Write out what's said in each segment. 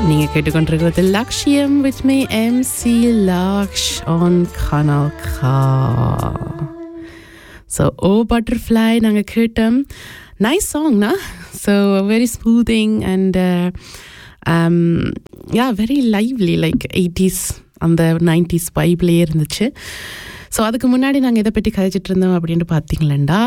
நீங்க கேட்டுக்கொண்டிருக்கிறது Lakshyam with me M C Laksh on கனல் கா ஸோ ஓ பட்டர்ஃப்ளை நாங்கள் கேட்டோம் நைஸ் சாங்னா so very smoothing and yeah very lively like eighties அந்த நைன்டிஸ் வைப்லேயே இருந்துச்சு ஸோ அதுக்கு முன்னாடி நாங்கள் இதை பற்றி கதைச்சிட்டு இருந்தோம் அப்படின்ட்டு பார்த்தீங்களேண்டா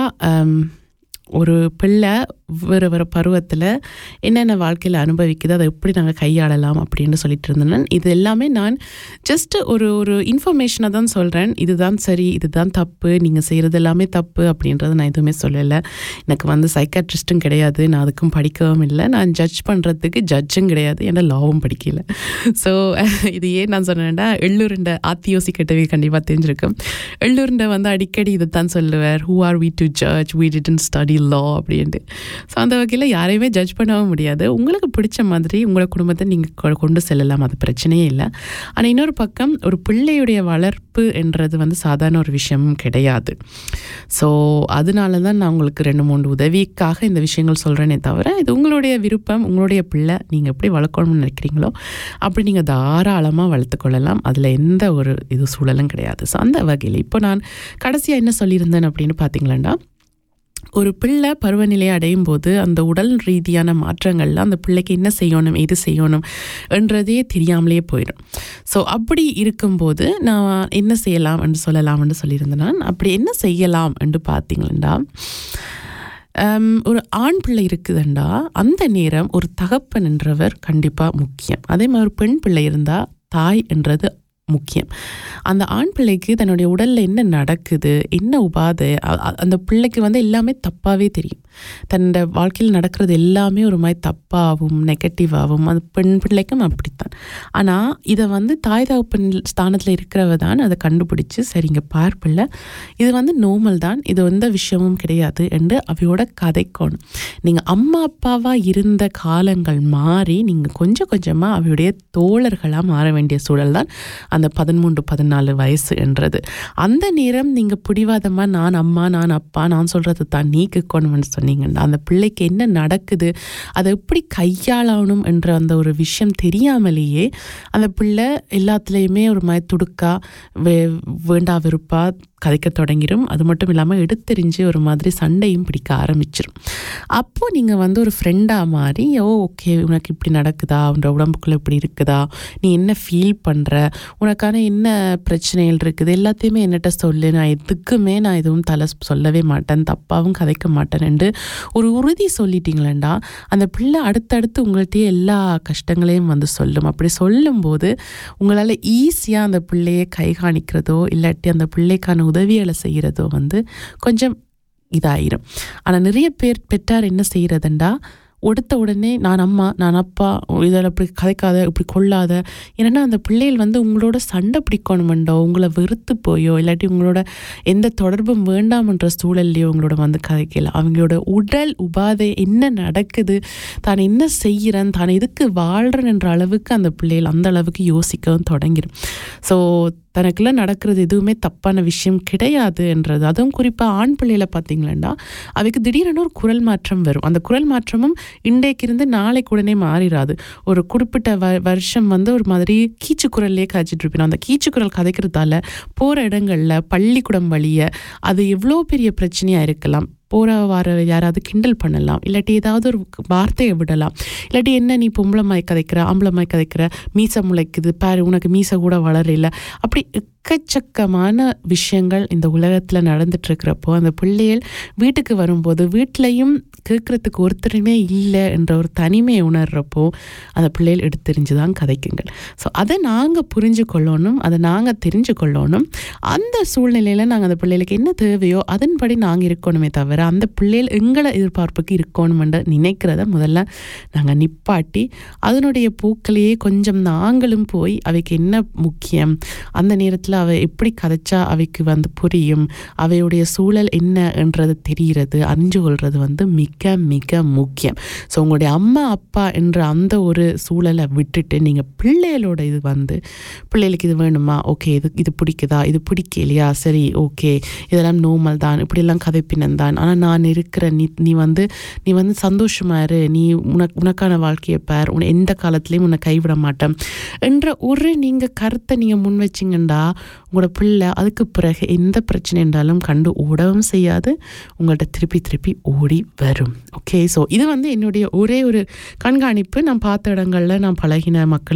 ஒரு பிள்ளை வேறு வேறு பருவத்தில் என்னென்ன வாழ்க்கையில் அனுபவிக்குது அதை எப்படி நாங்கள் கையாளலாம் அப்படின்னு சொல்லிட்டு இருந்தேன் இது எல்லாமே நான் ஜஸ்ட் ஒரு ஒரு இன்ஃபர்மேஷனை தான் சொல்கிறேன் இதுதான் சரி இதுதான் தப்பு நீங்கள் செய்கிறது எல்லாமே தப்பு அப்படின்றத நான் எதுவுமே சொல்லலை எனக்கு வந்து சைக்காட்ரிஸ்ட்டும் கிடையாது நான் அதுக்கும் படிக்கவும் இல்லை நான் ஜட்ஜ் பண்ணுறதுக்கு ஜட்ஜும் கிடையாது ஏன்னா லாவும் படிக்கல ஸோ இது ஏன் நான் சொன்னேன்டா எள்ளூருண்ட ஆத்தியோசி கட்டவே கண்டிப்பாக தெரிஞ்சிருக்கும் எள்ளூருண்ட வந்து அடிக்கடி இதை தான் சொல்லுவார் who are we to judge we didn't study law அப்படின்ட்டு ஸோ அந்த வகையில் யாரையுமே ஜட்ஜ் பண்ணவும் முடியாது உங்களுக்கு பிடிச்ச மாதிரி உங்களோட குடும்பத்தை நீங்கள் கொண்டு செல்லலாம் அது பிரச்சனையே இல்லை ஆனால் இன்னொரு பக்கம் ஒரு பிள்ளையுடைய வளர்ப்பு என்றது வந்து சாதாரண ஒரு விஷயமும் கிடையாது ஸோ அதனால தான் நான் உங்களுக்கு ரெண்டு மூணு உதவிக்காக இந்த விஷயங்கள் சொல்கிறேனே தவிர இது உங்களுடைய விருப்பம் உங்களுடைய பிள்ளை நீங்கள் எப்படி வளர்க்கணும்னு நினைக்கிறீங்களோ அப்படி நீங்கள் தாராளமாக வளர்த்துக்கொள்ளலாம் அதில் எந்த ஒரு இது சூழலும் கிடையாது ஸோ அந்த வகையில் இப்போ நான் கடைசியாக என்ன சொல்லியிருந்தேன் அப்படின்னு பார்த்தீங்களா ஒரு பிள்ளை பருவநிலையை அடையும் போது அந்த உடல் ரீதியான மாற்றங்கள்ல அந்த பிள்ளைக்கு என்ன செய்யணும் எது செய்யணும் என்றதே தெரியாமலேயே போயிடும் ஸோ அப்படி இருக்கும்போது நான் என்ன செய்யலாம் என்று சொல்லலாம்னு சொல்லியிருந்தேன் நான் அப்படி என்ன செய்யலாம் என்று பார்த்தீங்களா ஒரு ஆண் பிள்ளை இருக்குதுண்டா அந்த நேரம் ஒரு தகப்பன் என்றவர் கண்டிப்பாக முக்கியம் அதே மாதிரி ஒரு பெண் பிள்ளை இருந்தால் தாய் என்றது முக்கியம் அந்த ஆண் பிள்ளைக்கு தன்னுடைய உடலில் என்ன நடக்குது என்ன உபாதை அந்த பிள்ளைக்கு வந்து எல்லாமே தப்பாகவே தெரியும் தன்னோட வாழ்க்கையில் நடக்கிறது எல்லாமே ஒரு மாதிரி தப்பாகவும் நெகட்டிவாகவும் அது பெண் பிள்ளைக்கும் அப்படித்தான் ஆனால் இதை வந்து தாய் தகப்பன் ஸ்தானத்தில் இருக்கிறவ தான் அதை கண்டுபிடிச்சு சரிங்க பார் பிள்ளை இது வந்து நோமல் தான் இது எந்த விஷயமும் கிடையாது என்று அவையோட கதைக்கணும் நீங்கள் அம்மா அப்பாவாக இருந்த காலங்கள் மாறி நீங்கள் கொஞ்சம் கொஞ்சமாக அவையுடைய தோழர்களாக மாற வேண்டிய சூழல் தான் அந்த பதிமூன்று பதினாலு வயசு என்றது அந்த நேரம் நீங்கள் பிடிவாதமாக நான் அம்மா நான் அப்பா நான் சொல்கிறது தான் நீ கேட்கணும்னு சொன்னீங்கன்னா அந்த பிள்ளைக்கு என்ன நடக்குது அதை எப்படி கையாளணும் என்ற அந்த ஒரு விஷயம் தெரியாமலேயே அந்த பிள்ளை எல்லாத்துலேயுமே ஒரு மாதிரி துடுக்கா வே வேண்டா வெறுப்பா கதைக்க தொடங்கிடும் அது மட்டும் இல்லாமல் எடுத்தெறிஞ்சு ஒரு மாதிரி சண்டையும் பிடிக்க ஆரம்பிச்சிடும் அப்போது நீங்கள் வந்து ஒரு ஃப்ரெண்டாக மாறி ஓ ஓகே உனக்கு இப்படி நடக்குதா உன்னோட உடம்புக்குள்ளே இப்படி இருக்குதா நீ என்ன ஃபீல் பண்ணுற உனக்கான என்ன பிரச்சனைகள் இருக்குது எல்லாத்தையுமே என்னட்ட சொல்லு நான் எதுக்குமே நான் எதுவும் தலை சொல்லவே மாட்டேன் தப்பாகவும் கதைக்க மாட்டேன்ட்டு ஒரு உறுதி சொல்லிட்டீங்களேண்டா அந்த பிள்ளை அடுத்தடுத்து உங்கள்கிட்டயே எல்லா கஷ்டங்களையும் வந்து சொல்லும் அப்படி சொல்லும்போது உங்களால் ஈஸியாக அந்த பிள்ளையை கைகாணிக்கிறதோ இல்லாட்டி அந்த பிள்ளைக்கான உதவிகளை செய்கிறதோ வந்து கொஞ்சம் இதாயிரும் ஆனால் நிறைய பேர் பெற்றார் என்ன செய்கிறதுண்டா எடுத்த உடனே நான் அம்மா நான் அப்பா இதில் இப்படி கதைக்காத இப்படி கொள்ளாத ஏன்னா அந்த பிள்ளைகள் வந்து உங்களோட சண்டை பிடிக்கணுமெண்டோ உங்களை வெறுத்து போயோ இல்லாட்டி உங்களோட எந்த தொடர்பும் வேண்டாம்ன்ற சூழல்லையோ உங்களோட வந்து கதைக்கல அவங்களோட உடல் உபாதை என்ன நடக்குது தான் என்ன செய்கிறேன் தான் எதுக்கு வாழ்கிறேன் என்ற அளவுக்கு அந்த பிள்ளைகள் அந்த அளவுக்கு யோசிக்கவும் தொடங்கிடும் ஸோ தனக்குள்ள நடக்கிறது எதுவுமே தப்பான விஷயம் கிடையாது என்றது அதுவும் குறிப்பாக ஆண் பிள்ளையில பார்த்தீங்களா அவைக்கு திடீரென ஒரு குரல் மாற்றம் வரும் அந்த குரல் மாற்றமும் இன்றைக்கு இருந்து நாளைக்கு உடனே மாறிடாது ஒரு குறிப்பிட்ட வ வருஷம் வந்து ஒரு மாதிரி கீச்சு குரல்லே காய்ச்சிட்டு இருப்பேன் அந்த கீச்சு குரல் கதைக்கிறதால போகிற இடங்களில் பள்ளிக்கூடம் வழிய அது எவ்வளோ பெரிய பிரச்சனையாக இருக்கலாம் போகிற வார யாராவது கிண்டல் பண்ணலாம் இல்லாட்டி ஏதாவது ஒரு வார்த்தையை விடலாம் இல்லாட்டி என்ன நீ பொம்பளை மாய் கதைக்கிற ஆம்பளை மாய் கதைக்கிற மீசை முளைக்குது பாரு உனக்கு மீசை கூட வளரல அப்படி எக்கச்சக்கமான விஷயங்கள் இந்த உலகத்தில் நடந்துட்டுருக்கிறப்போ அந்த பிள்ளைகள் வீட்டுக்கு வரும்போது வீட்லேயும் கேட்குறதுக்கு ஒருத்தருமே இல்லை என்ற ஒரு தனிமையை உணர்கிறப்போ அந்த பிள்ளைகள் எடுத்தெறிஞ்சு தான் கதைக்குங்கள் ஸோ அதை நாங்கள் புரிஞ்சு கொள்ளணும் அதை நாங்கள் தெரிஞ்சு கொள்ளணும் அந்த சூழ்நிலையில் நாங்கள் அந்த பிள்ளைகளுக்கு என்ன தேவையோ அதன்படி நாங்கள் இருக்கணுமே தவிர அந்த பிள்ளைகள் எங்களை எதிர்பார்ப்புக்கு இருக்கணுமென்று நினைக்கிறத முதல்ல நாங்கள் நிப்பாட்டி அதனுடைய பூக்களையே கொஞ்சம் நாங்களும் போய் அவைக்கு என்ன முக்கியம் அந்த நேரத்தில் அவ எப்படி கதைச்சா அவைக்கு வந்து புரியும் அவையுடைய சூழல் என்ன என்றது தெரிகிறது அறிஞ்சு கொள்வது வந்து மிக மிக முக்கியம் ஸோ உங்களுடைய அம்மா அப்பா என்ற அந்த ஒரு சூழலை விட்டுட்டு நீங்கள் பிள்ளைகளோட இது வந்து பிள்ளைகளுக்கு இது வேணுமா ஓகே இது இது பிடிக்குதா இது பிடிக்கலையா சரி ஓகே இதெல்லாம் நோமல் தான் இப்படியெல்லாம் கதைப்பினம் தான் ஆனால் நான் இருக்கிறேன் நீ நீ வந்து நீ வந்து சந்தோஷமா இரு நீ உனக்கு உனக்கான வாழ்க்கையை பார் உன்னை எந்த காலத்துலேயும் உன்னை கைவிட மாட்டேன் என்ற ஒரு நீங்கள் கருத்தை நீங்கள் முன் வச்சிங்கண்டா உங்களோட பிள்ளை அதுக்கு பிறகு எந்த பிரச்சனை இருந்தாலும் கண்டு ஓடவும் செய்யாது உங்கள்கிட்ட திருப்பி திருப்பி ஓடி வரும் ஓகே ஸோ இது வந்து என்னுடைய ஒரே ஒரு கண்காணிப்பு நான் பார்த்த இடங்களில் நான் பழகின மக்கள்